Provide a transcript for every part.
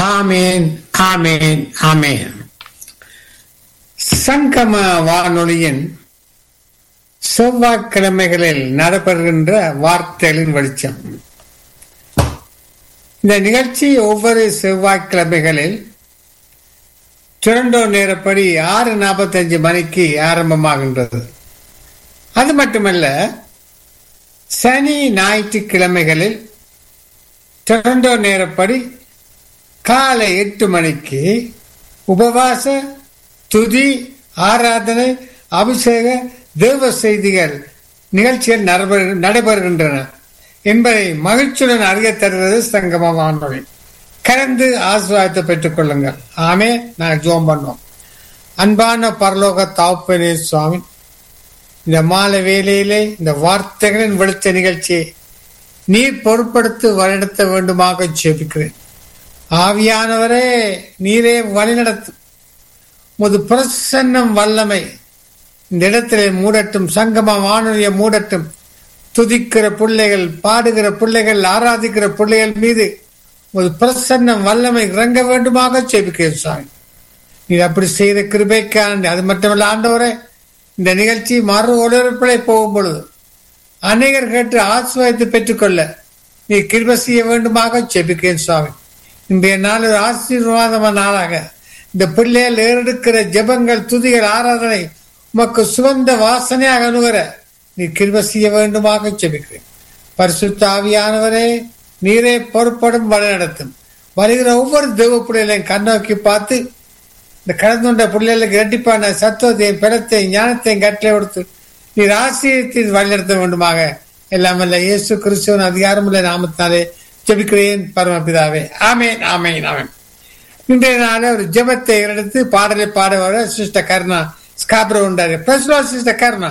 ஆமேன் ஆமேன் ஆமேன் சங்கம வானொலியின் செவ்வாய்க்கிழமைகளில் நடைபெறுகின்ற வார்த்தைகளின் வெளிச்சம் இந்த நிகழ்ச்சி ஒவ்வொரு செவ்வாய்க்கிழமைகளில் டொரண்டோ நேரப்படி ஆறு நாற்பத்தஞ்சு மணிக்கு ஆரம்பமாகின்றது அது மட்டுமல்ல சனி ஞாயிற்றுக்கிழமைகளில் டொரண்டோ நேரப்படி காலை எட்டு மணிக்கு உபவாச துதி ஆராதனை அபிஷேக தேவ செய்திகள் நிகழ்ச்சிகள் நடைபெறு- நடைபெறுகின்றன என்பதை மகிழ்ச்சியுடன் அறிய தருவது சங்கம வானொலி கலந்து ஆசிர்வாதத்தை பெற்றுக் கொள்ளுங்கள் ஆமே நான் ஜோம் பண்ணோம் அன்பான பரலோக தாப்பனே சுவாமி இந்த மாலை வேளையிலே இந்த வார்த்தைகளின் வெளிச்ச நிகழ்ச்சியை நீர் பொருட்படுத்தி வழிநடத்த வேண்டுமாக ஜெபிக்கிறேன் ஆவியானவரே நீரே வழிநடத்தும் முது பிரசன்னம் வல்லமை இந்த இடத்திலே மூடட்டும் சங்கம வானொலியை மூடட்டும் துதிக்கிற பிள்ளைகள் பாடுகிற பிள்ளைகள் ஆராதிக்கிற பிள்ளைகள் மீது ஒரு பிரசன்னம் வல்லமை இறங்க வேண்டுமாக ஜெபிக்கிறேன் சுவாமி நீர் அப்படி செய்த கிருபைக்காண்டி அது மட்டுமல்ல ஆண்டவரே இந்த நிகழ்ச்சி மறு ஒளிபரப்பிலே போகும் பொழுது அநேகர் கேட்டு ஆசிர்வாதத்தை பெற்றுக்கொள்ள நீ கிருபை செய்ய வேண்டுமாக ஜெபிக்கிறேன் சுவாமி இன்றைய நாள் ஒரு ஆசீர்வாதமான நாளாக இந்த பிள்ளைகள் ஏறெடுக்கிற ஜெபங்கள் துதிகள் ஆராதனை உமக்கு சுகந்த வாசனையாக அணுகிற நீ கிருபை செய்ய வேண்டுமாக ஜெபிக்கிறேன் பரிசுத்த ஆவியானவரே நீரே பொறுப்படும் வழி நடத்தும் வருகிற ஒவ்வொரு தெய்வ பிள்ளைகளையும் கண்ணோக்கி பார்த்து இந்த கடந்து கொண்ட பிள்ளைகளுக்கு இரட்டிப்பான சத்துவத்தையும் பிறத்தையும் ஞானத்தையும் கட்டளை கொடுத்து நீர் ஆசிரியத்தில் வழிநடத்த வேண்டுமாக எல்லாம் வல்ல இயேசு கிறிஸ்துவன் அதிகாரமுள்ள நாமத்தினாலே ஜெபிக்கிறேன் பரமபிதாவே ஆமேன் ஆமேன் ஆமேன் இன்றைய நாள ஒரு ஜெபத்தை எடுத்து பாடலை பாட வர சிஸ்டர் கருணா ஸ்காப்ரோ உண்டாரு பிரஸ்லோ sister Karuna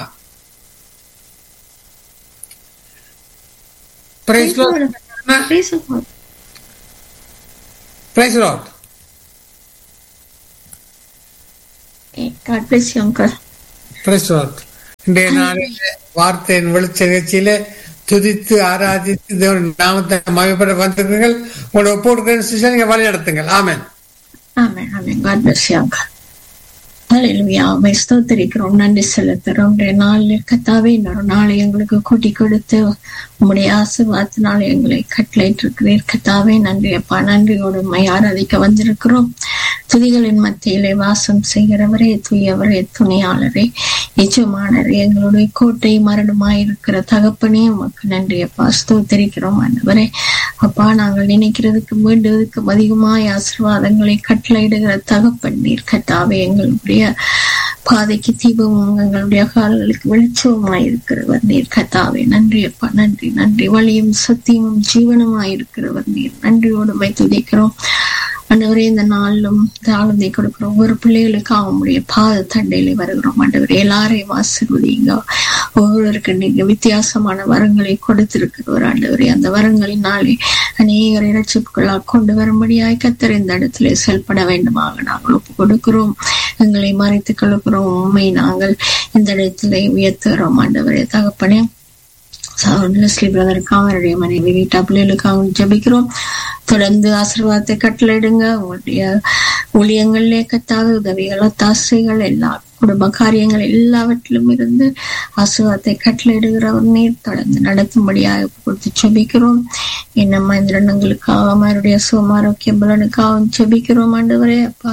Praise Lord. Praise the Lord. Praise the Lord. Okay, God bless you, uncle. Praise the Lord. இன்றைய நாளில் வார்த்தையின் வெளிச்ச நிகழ்ச்சியில துதித்து ஆராதித்து தேவன் நாமத்தை மகிமைப்பட வந்திருக்கிறீர்கள் உங்களோட ஒப்பு கொடுக்கிற நீங்க வழி நடத்துங்கள் ஆமென் Amen, amen. God bless you, uncle. ஹalleluya உம்மை ஸ்தோத்திரிக்கிறோம் நன்றி செலுத்துறோம் இன்றைய நாளில் கத்தாவே இன்னொரு நாளை எங்களுக்கு கூட்டி கொடுத்து உம்முடைய ஆசீர்வாதத்தினால் எங்களை கட்டளையிட்டிருக்கிறீர் கத்தாவே நன்றி அப்பா நன்றியோடு உம்மை ஆராதிக்க வந்திருக்கிறோம் துதிகளின் மத்தியிலே வாசம் செய்கிறவரே தூயவரே துணையாளரே எஜமானரே எங்களுடைய கோட்டை மரணமாயிருக்கிற தகப்பனே உமக்கு நன்றி அப்பா ஸ்தோத்திரிக்கிறோம் ஆண்டவரே அப்பா நாங்கள் நினைக்கிறதுக்கு வேண்டுவதற்கு அதிகமாய் ஆசீர்வாதங்களை கட்டளையிடுகிற தகப்பன் நீர் கத்தாவே எங்களுடைய பாதைக்கு தீபமும் எங்களுடைய கால்களுக்கு வெளிச்சமுமாய் இருக்கிறவர் நீர் கத்தாவே நன்றி அப்பா நன்றி நன்றி வழியும் சத்தியமும் ஜீவனமாய் இருக்கிறவர் நீர் நன்றியோடு மை துதிக்கிறோம் ஆண்டவரே இந்த நாளிலும் தாழ்ந்தை கொடுக்கிறோம் ஒவ்வொரு பிள்ளைகளுக்கும் அவங்களுடைய பாத தண்டையில வருகிறோம் ஆண்டவரே எல்லாரையும் ஆசிர்வதிங்க ஒவ்வொருவருக்கு நீங்க வித்தியாசமான வரங்களை கொடுத்திருக்கிறவர் ஆண்டவரே அந்த வரங்களினாலே அநேகரை ரட்சிப்புகளாக கொண்டு வரும்படியாய் கத்தர் இந்த இடத்துல செயல்பட வேண்டுமாக நாங்கள் ஒப்பு கொடுக்கிறோம் எங்களை மறைத்துக் கொள்கிறோம் உண்மை நாங்கள் இந்த இடத்துல உயர்த்துகிறோம் ஆண்டவரே தகப்பனே லெஸ்லி பிரதருக்காக அவருடைய மனைவி வீட்டா பிள்ளைகளுக்காக ஜபிக்கிறோம் தொடர்ந்து ஆசீர்வாதத்தை கட்டளையிடுங்க உங்களுடைய ஊழியங்களிலே கத்தாத உதவிகள் ஒத்தாசைகள் எல்லா குடும்ப காரியங்கள் எல்லாவற்றிலும் இருந்து ஆசீர்வாதத்தை கட்டளையிடுகிறவர் நீர் தொடர்ந்து நடத்தும்படியாக கொடுத்து ஜெபிக்கிறோம் என்ன மந்திரணங்களுக்காக அவருடைய சுகமாரோக்கிய பலனுக்காகவும் ஜெபிக்கிறோம் ஆண்டவரே அப்பா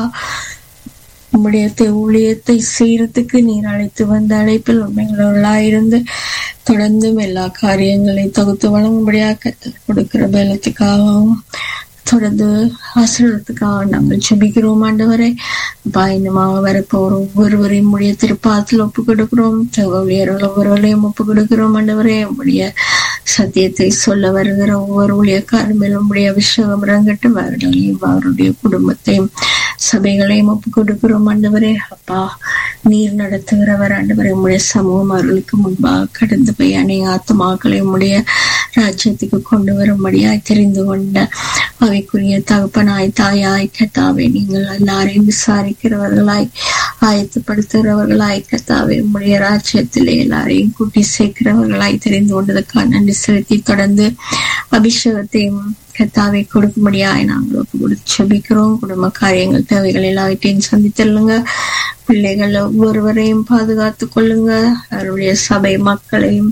உம்முடைய தே- ஊழியத்தை செய்யறதுக்கு நீர் அழைத்து வந்த அழைப்பில் உண்மைகளா தொடர்ந்தும் எல்லா காரியங்களையும் தொகுத்து வழங்கும்படியாக கத்தர் கொடுக்கிற பலத்துக்காகவும் தொடர்ந்து ஆசிரியத்துக்காக நாங்கள் ஜெபிக்கிறோம் ஆண்டவரே அப்பா இன்னுமாக வரப்போற ஒவ்வொருவரையும் உடைய திருப்பாத்தில் ஒப்பு கொடுக்கிறோம் ஊழியர்கள் ஒவ்வொருவரையும் ஒப்பு கொடுக்கிறோம் ஆண்டவரே உடைய சத்தியத்தை சொல்ல வருகிற ஒவ்வொரு ஊழியக்காரர் மேலும் உடைய அபிஷேகம் இறங்கட்டும் அவர்களையும் அவருடைய குடும்பத்தையும் சபைகளையும் ஒப்பு கொடுக்கிறோம் ஆண்டவரே அப்பா நீர் நடத்துகிறவர் ஆண்டவரே உம்முடைய சமூகம் அவர்களுக்கு முன்பாக கடந்து போய் அநேக ஆத்மாக்களை உம்முடைய ராஜ்யத்துக்கு கொண்டு வரும்படியாய் தெரிந்து கொண்ட அவைக்குரிய தகப்பனாய் தாயாய் கத்தாவே நீங்கள் எல்லாரையும் விசாரிக்கிறவர்களாய் ஆயத்தப்படுத்துகிறவர்களாய் கத்தாவே உம்முடைய ராஜ்யத்திலே எல்லாரையும் கூட்டி சேர்க்கிறவர்களாய் தெரிந்து கொண்டதுக்காக நன்றி செலுத்தி தொடர்ந்து அபிஷேகத்தையும் கத்தாவை கொடுக்கும்படியாய் நாங்கள் ஒப்பு கொடுத்து செபிக்கிறோம் குடும்ப காரியங்கள் தேவைகள் எல்லாவற்றையும் சந்தித்தல்லுங்க பிள்ளைகள் ஒவ்வொருவரையும் பாதுகாத்துக் கொள்ளுங்க அவருடைய சபை மக்களையும்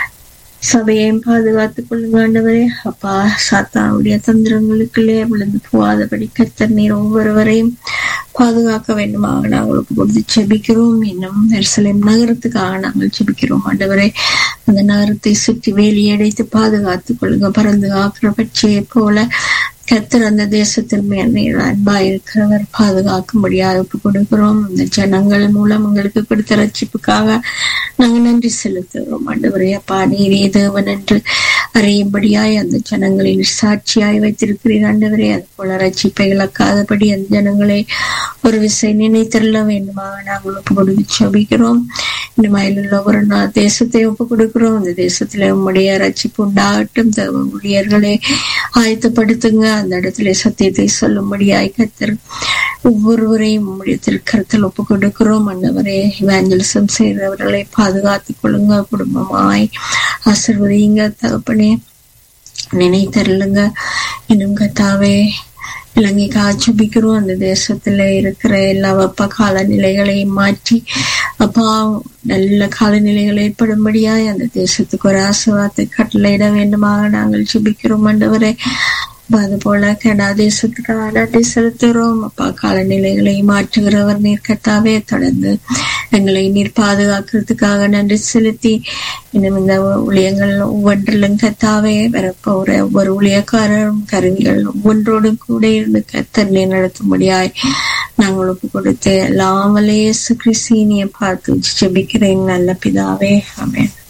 சபையையும் பாதுகாத்துக் கொள்ளுங்க ஆண்டவரே அப்பா சாத்தாவுடைய தந்திரங்களுக்குள்ளே விழுந்து போகாதபடி கத்தர் நீர் ஒவ்வொருவரையும் பாதுகாக்க வேண்டுமாக நாங்களுக்கு கொடுத்து செபிக்கிறோம் இன்னும் எருசலேம் நகரத்துக்காக நாங்கள் செபிக்கிறோம் ஆண்டவரே அந்த நகரத்தை சுற்றி வேலியடைத்து பாதுகாத்துக் கொள்ளுங்க பறந்து காக்கிற பட்சியை போல கத்தர் அந்த தேசத்தில் மேல் நீர் அன்பா இருக்கிறவர் பாதுகாக்கும்படியாக ஒப்பு கொடுக்கிறோம் அந்த ஜனங்கள் மூலம் உங்களுக்கு கொடுத்த ரட்சிப்புக்காக நாங்க நன்றி செலுத்துகிறோம் ஆண்டவரே அப்பா நீரே தேவன் என்று அறியும்படியாய் அந்த ஜனங்களின் சாட்சியாய் வைத்திருக்கிறீர் ஆண்டவரே அது போல ரட்சிப்பை இழக்காதபடி அந்த ஜனங்களை ஒரு விசை நினைத்தள்ள வேண்டுமாக நாங்கள் ஒப்பு கொடுத்து சபிக்கிறோம் இந்த மயிலுள்ள ஒரு நாள் தேசத்தை ஒப்பு கொடுக்கிறோம் அந்த தேசத்துல உம்முடைய ரட்சிப்பு உண்டாகட்டும் தேவ ஊழியர்களை ஆயத்தப்படுத்துங்க அந்த இடத்துல சத்தியத்தை சொல்லும்படியாய் கத்தர் ஒவ்வொருவரையும் உம்முடைய திருக்கரத்தில் ஒப்பு கொடுக்கிறோம் அன்னவரே இவாஞ்சலிசம் செய்கிறவர்களை பாதுகாத்துக் கொள்ளுங்க குடும்பமாய் ஆசிர்வதிங்க தகப்பனே நினைத்தருளுங்க இன்னும் கத்தாவே இலங்கைக்கு ஆட்சேபிக்கிறோம் அந்த தேசத்துல இருக்கிற எல்லா வெப்ப காலநிலைகளையும் மாற்றி அப்பா நல்ல காலநிலைகள் ஏற்படும்படியாய் அந்த தேசத்துக்கு ஒரு ஆசீர்வாதத்தை கட்டளையிட வேண்டுமாக நாங்கள் ஜெபிக்கிறோம் ஆண்டவரே அது போல கனடா தேசத்துக்காக நன்றி செலுத்துகிறோம் அப்பா காலநிலைகளை மாற்றுகிறவர் நீர் கத்தாவே தொடர்ந்து எங்களை நீர் பாதுகாக்கிறதுக்காக நன்றி செலுத்தி இன்னும் இந்த ஊழியங்கள் ஒவ்வொன்றிலும் கத்தாவே வரப்போற ஒவ்வொரு ஊழியக்காரரும் கருவிகள் ஒவ்வொன்றோடும் கூட இருந்து கத்தர் நீர் நடத்தும்படியாய் நாங்கள் ஒப்பு கொடுத்து எல்லாமலே கிறிஸ்தீனிய பார்த்து ஜெபிக்கிறேன் நல்ல பிதாவே ஆமென்